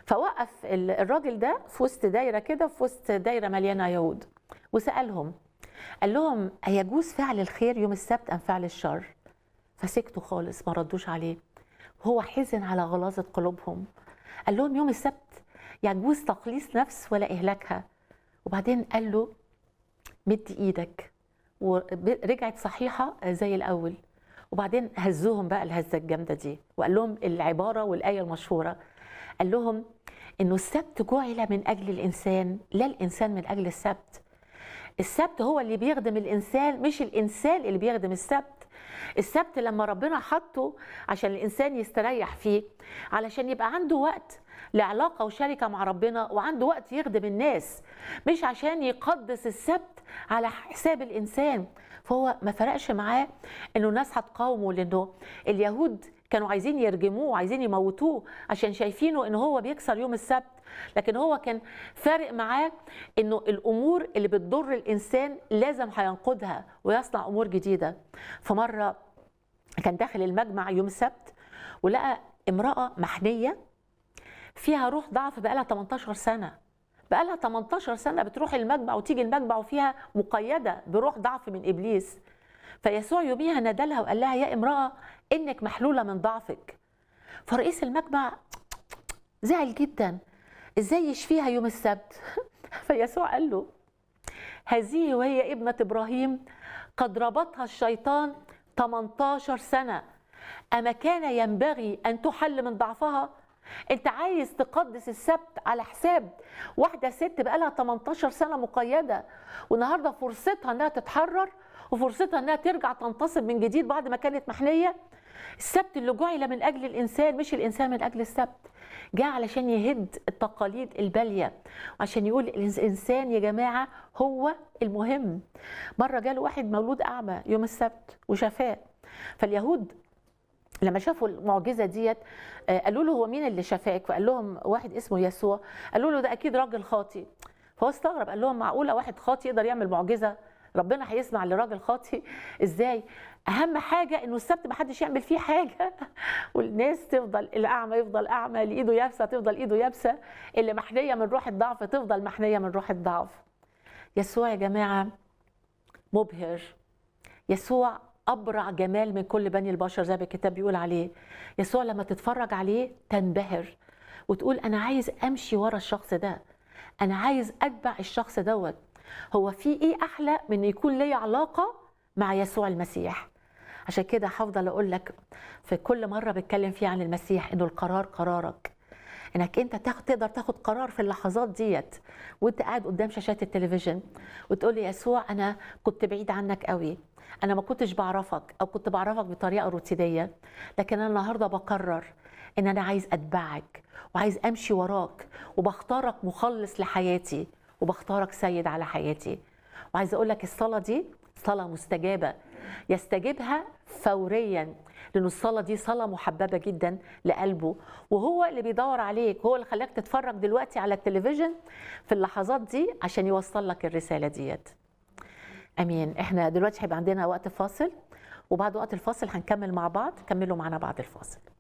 فوقف ال- الراجل ده في وسط دايره كده في وسط دايره مليانه يهود وسالهم قال لهم أيجوز فعل الخير يوم السبت ام فعل الشر فسكتوا خالص ما ردوش عليه هو حزن على غلاظه قلوبهم قال لهم يوم السبت يجوز تقليص نفس ولا اهلاكها وبعدين قال له مد ايدك ورجعت صحيحه زي الاول وبعدين هزوهم بقى الهزه الجامده دي وقال لهم العباره والايه المشهوره قال لهم انه السبت جعل من اجل الانسان لا الانسان من اجل السبت السبت هو اللي بيخدم الانسان مش الانسان اللي بيخدم السبت السبت لما ربنا حطه عشان الانسان يستريح فيه علشان يبقى عنده وقت لعلاقه وشركه مع ربنا وعنده وقت يخدم الناس مش عشان يقدس السبت على حساب الانسان فهو ما فرقش معاه انه الناس هتقاومه لانه اليهود كانوا عايزين يرجموه وعايزين يموتوه عشان شايفينه ان هو بيكسر يوم السبت لكن هو كان فارق معاه انه الامور اللي بتضر الانسان لازم هينقذها ويصنع امور جديده فمره كان داخل المجمع يوم السبت ولقى امراه محنيه فيها روح ضعف بقالها 18 سنه بقالها 18 سنه بتروح المجمع وتيجي المجمع وفيها مقيده بروح ضعف من ابليس فيسوع يوميها نادلها وقال لها يا امراه انك محلوله من ضعفك فرئيس المجمع زعل جدا ازاي يشفيها يوم السبت فيسوع قال له هذه وهي ابنة إبراهيم قد ربطها الشيطان 18 سنة أما كان ينبغي أن تحل من ضعفها أنت عايز تقدس السبت على حساب واحدة ست بقالها 18 سنة مقيدة والنهاردة فرصتها أنها تتحرر وفرصتها أنها ترجع تنتصب من جديد بعد ما كانت محنية السبت اللي جعل من أجل الإنسان مش الإنسان من أجل السبت جاء علشان يهد التقاليد البالية وعشان يقول الإنسان يا جماعة هو المهم مرة جاله واحد مولود أعمى يوم السبت وشفاه فاليهود لما شافوا المعجزة ديت آه، قالوا له هو مين اللي شفاك فقال لهم واحد اسمه يسوع قالوا له ده أكيد راجل خاطي فهو استغرب قال لهم معقولة واحد خاطي يقدر يعمل معجزة ربنا هيسمع لراجل خاطي ازاي اهم حاجه انه السبت ما حدش يعمل فيه حاجه والناس تفضل الاعمى يفضل اعمى اللي ايده يابسه تفضل ايده يابسه اللي محنيه من روح الضعف تفضل محنيه من روح الضعف يسوع يا جماعه مبهر يسوع ابرع جمال من كل بني البشر زي ما الكتاب بيقول عليه يسوع لما تتفرج عليه تنبهر وتقول انا عايز امشي ورا الشخص ده انا عايز اتبع الشخص دوت هو في ايه احلى من ان يكون لي علاقه مع يسوع المسيح عشان كده هفضل اقول لك في كل مره بتكلم فيها عن المسيح انه القرار قرارك انك انت تاخد تقدر تاخد قرار في اللحظات ديت وانت قاعد قدام شاشات التلفزيون وتقول لي يسوع انا كنت بعيد عنك قوي انا ما كنتش بعرفك او كنت بعرفك بطريقه روتينيه لكن انا النهارده بقرر ان انا عايز اتبعك وعايز امشي وراك وبختارك مخلص لحياتي وبختارك سيد على حياتي وعايزه اقول لك الصلاه دي صلاه مستجابه يستجيبها فوريا لأن الصلاة دي صلاة محببة جدا لقلبه وهو اللي بيدور عليك هو اللي خلاك تتفرج دلوقتي على التلفزيون في اللحظات دي عشان يوصل لك الرسالة ديت امين احنا دلوقتي هيبقى عندنا وقت فاصل وبعد وقت الفاصل هنكمل مع بعض كملوا معنا بعد الفاصل